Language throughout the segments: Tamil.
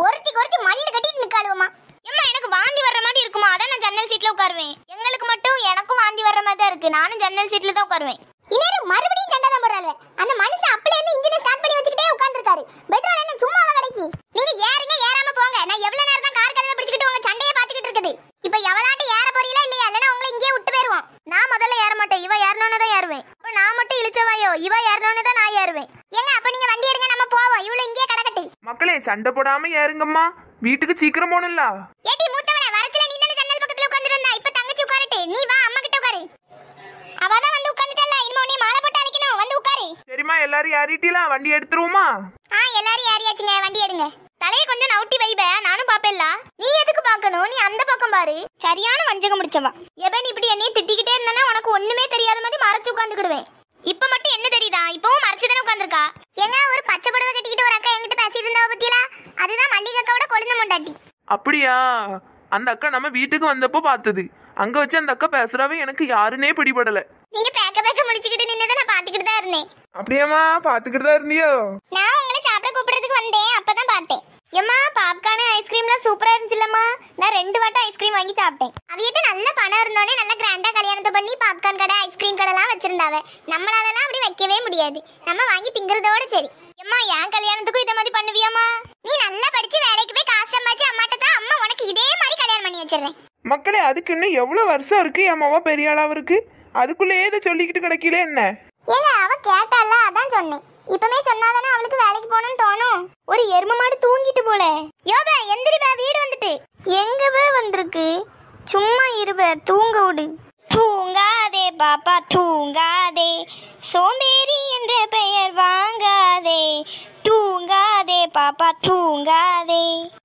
ஒருத்திக்கு ஒருத்தி மல்லு கட்டிட்டு நிக்காளுவமா ஏம்மா எனக்கு வாந்தி வர்ற மாதிரி இருக்குமா அதான் நான் ஜன்னல் சீட்ல உட்காருவேன் எங்களுக்கு மட்டும் எனக்கும் வாந்தி வர்ற மாதிரி தான் இருக்கு நானும் ஜன்னல் சீட்ல தான் உட்காருவேன் இனேரு மறுபடியும் சண்டை தான் போடுறாரு அந்த மனுஷன் அப்பல இருந்து இன்ஜினை ஸ்டார்ட் பண்ணி வச்சுக்கிட்டே உட்கார்ந்திருக்காரு பெட்ரோல் என்ன சும்மாவா கிடைக்கு நீங்க ஏறுங்க ஏறாம போங்க நான் எவ்வளவு நேரம் தான் கார் கதவை பிடிச்சிக்கிட்டு உங்க சண்டையை பாத்துக்கிட்டு இருக்குது இப்ப எவளாட்டு ஏற போறீங்களா இல்லையா இல்லனா உங்களை இங்கேயே விட்டு போயிருவோம் நான் முதல்ல ஏற மாட்டேன் இவ ஏறணும்னு தான் ஏறுவேன் அப்ப நான் மட்டும் இழிச்சவாயோ இவ ஏறணும்னு தான் நான் ஏறுவேன் ஏங்க அப்ப நீங்க வண்டி எடுங்க நம்ம போவோம் இவ்வளவு இங்கேயே கிடக்கட்டு மக்களே சண்டை போடாம ஏறுங்கம்மா வீட்டுக்கு சீக்கிரம் போகணும்ல ஏடி மூத்தவனே வரத்துல நீ தானே ஜன்னல் பக்கத்துல உட்கார்ந்துட்டு இருந்தா இப்ப தங்கச்சி உட்காரட்டு நீ வா அம்மா கிட்ட உட்காரு அவ தான் வந்து உட்கார்ந்துட்டல்ல இனிமே நீ மாலை போட்டு அழைக்கணும் வந்து உட்காரு சரிம்மா எல்லாரும் ஏறிட்டீங்களா வண்டி எடுத்துருவோமா ஆ எல்லாரும் ஏறியாச்சுங்க வண்டி எடுங்க தலைய கொஞ்சம் நவுட்டி வைப நானும் பாப்பேல்ல நீ எதுக்கு பார்க்கணும் நீ அந்த பக்கம் பாரு சரியான வஞ்சகம் முடிச்சவா எவன் இப்படி என்னைய திட்டிக்கிட்டே இருந்தா உனக்கு ஒண்ணுமே தெரியாத மாதிரி மறைச்சு உட்காந்துக்கிடுவேன் இப்ப மட்டும் என்ன தெரியுதா இப்பவும் மறைச்சு தானே உட்காந்துருக்கா ஏங்க ஒரு பச்சை புடவை கட்டிக்கிட்டு ஒரு அக்கா என்கிட்ட பேசிட்டு இருந்தாவ பத்தியலா அதுதான் மல்லிகை அக்காவோட கொழுந்த முண்டாட்டி அப்படியா அந்த அக்கா நம்ம வீட்டுக்கு வந்தப்போ பார்த்தது அங்க வச்சு அந்த அக்கா பேசுறாவே எனக்கு யாருன்னே பிடிபடல நீங்க பேக்க பேக்க முடிச்சுக்கிட்டு நின்னதை நான் பாத்துக்கிட்டு தான் இருந்தேன் அப்படியாம்மா பாத்துக்கிட்டு தான் இருந்தியோ நான் உங்களை சாப்பிட கூப்பிடுறதுக்கு வந்தேன் அப்பதான் பார்த்தேன் ஏம்மா பாப்கார்னு ஐஸ்கிரீம்லாம் சூப்பரா இருந்துச்சுல்லம்மா நான் ரெண்டு வாட்டம் ஐஸ்கிரீம் வாங்கி சாப்பிட்டேன் அவியிட்ட நல்ல பணம் இருந்தோடனே நல்ல கிராண்டா கல்யாணத்தை பண்ணி பாப்கார்ன் கடை ஐஸ்கிரீம் கடைலாம் வச்சிருந்தாவ நம்மளாலலாம் அப்படி வைக்கவே முடியாது நம்ம வாங்கி திங்கிறதோட சரி ஏம்மா என் கல்யாணத்துக்கும் இதை மாதிரி பண்ணுவியாம்மா நீ நல்லா படிச்சு வேலைக்கு போய் காசு சம்பாதிச்சு அம்மாட்ட தான் அம்மா உனக்கு இதே மாதிரி கல்யாணம் பண்ணி வச்சிடுறேன் மக்களே அதுக்கு இன்னும் எவ்வளவு வருஷம் இருக்கு என் மாவா பெரிய ஆளாவும் இருக்கு அதுக்குள்ளே இதை சொல்லிக்கிட்டு கிடைக்கல என்ன ஏங்க அவ கேட்டால அதான் சொன்னேன் இப்பமே சொன்னாதானே அவளுக்கு வேலைக்கு போகணும்னு தோணும் ஒரு எரும மாடு தூங்கிட்டு போல யோபா எந்திரிபா வீடு வந்துட்டு எங்கவே வந்திருக்கு சும்மா இருப தூங்க விடு தூங்காதே பாப்பா தூங்காதே சோம்பேறி என்ற பெயர் வாங்காதே தூங்காதே பாப்பா தூங்காதே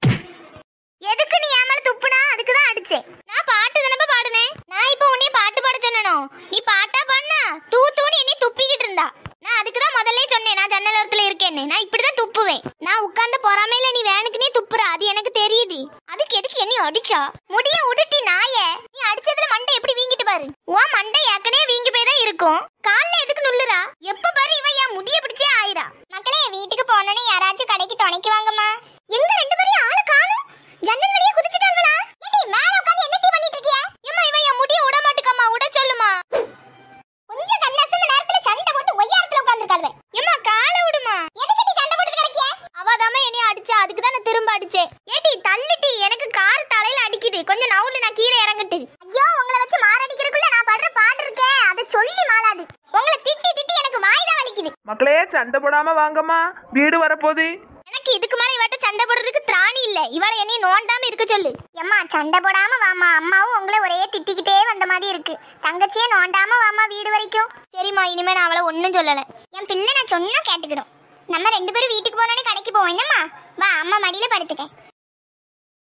எதுக்கு நீ ஏமால துப்புனா அதுக்கு தான் அடிச்சேன் நான் பாட்டு தானப்ப பாடுனேன் நான் இப்போ உன்னைய பாட்டு பாட சொன்னனோ நீ பாட்டா பண்ணா தூ தூணி என்னை துப்பிக்கிட்டு இருந்தா நான் அதுக்கு தான் முதல்ல சொன்னேன் நான் ஜன்னல் ஓரத்துல இருக்கேன்னு நான் இப்படி தான் துப்புவேன் நான் உட்கார்ந்து பொறாமையில நீ வேணுக்குனே துப்புற அது எனக்கு தெரியுது அதுக்கு எதுக்கு என்னை அடிச்சா முடிய உடுட்டி நாயே நீ அடிச்சதுல மண்டை எப்படி வீங்கிட்டு பாரு உன் மண்டை ஏற்கனவே வீங்கி போய் தான் இருக்கும் கால்ல எதுக்கு நுள்ளுறா எப்ப பாரு இவ என் முடிய பிடிச்சே ஆயிரா மக்களே வீட்டுக்கு போனோன்னே யாராச்சும் கடைக்கு துணைக்கு வாங்கம்மா எங்க ரெண்டு பேரும் ஆளு காணும் ஜன்னல் வழியா குதிச்சிட்டாங்களா ஏடி மேல உட்கார்ந்து என்ன டீ பண்ணிட்டு இருக்கிய ஏம்மா இவ என் முடிய விட மாட்டுக்கம்மா விட சொல்லுமா கொஞ்சம் கண்ணாசந்த நேரத்துல சண்டை போட்டு ஒய்யாரத்துல உட்கார்ந்திருக்காளுவே ஏம்மா காலை விடுமா எதுக்கு நீ சண்டை போட்டு கிடக்கிய அவ தாம என்னைய அடிச்சா அதுக்கு தான் நான் திரும்ப அடிச்சேன் ஏடி தள்ளுட்டி எனக்கு கார் தலையில அடிக்குது கொஞ்சம் நவுல நான் கீழே இறங்கட்டு ஐயோ உங்களை வச்சு மாரடிக்கிறதுக்குள்ள நான் படுற பாடு இருக்கேன் அதை சொல்லி மாளாது உங்களை திட்டி திட்டி எனக்கு வாய் தான் வலிக்குது மக்களே சண்டை போடாம வாங்கம்மா வீடு வரப்போகுது எனக்கு இதுக்கு மேல இவட்ட சண்டை போடுறதுக்கு திராணி இல்ல இவளை என்னைய நோண்டாம இருக்க சொல்லு எம்மா சண்டை போடாம வாமா அம்மாவும் உங்களை ஒரே திட்டிக்கிட்டே வந்த மாதிரி இருக்கு தங்கச்சியே நோண்டாம வாமா வீடு வரைக்கும் சரிம்மா இனிமே நான் அவளை ஒன்னும் சொல்லல என் பிள்ளை நான் சொன்னா கேட்டுக்கிடும் நம்ம ரெண்டு பேரும் வீட்டுக்கு போனோடனே கடைக்கு போவோம் என்னம்மா வா அம்மா மடியில படுத்துக்க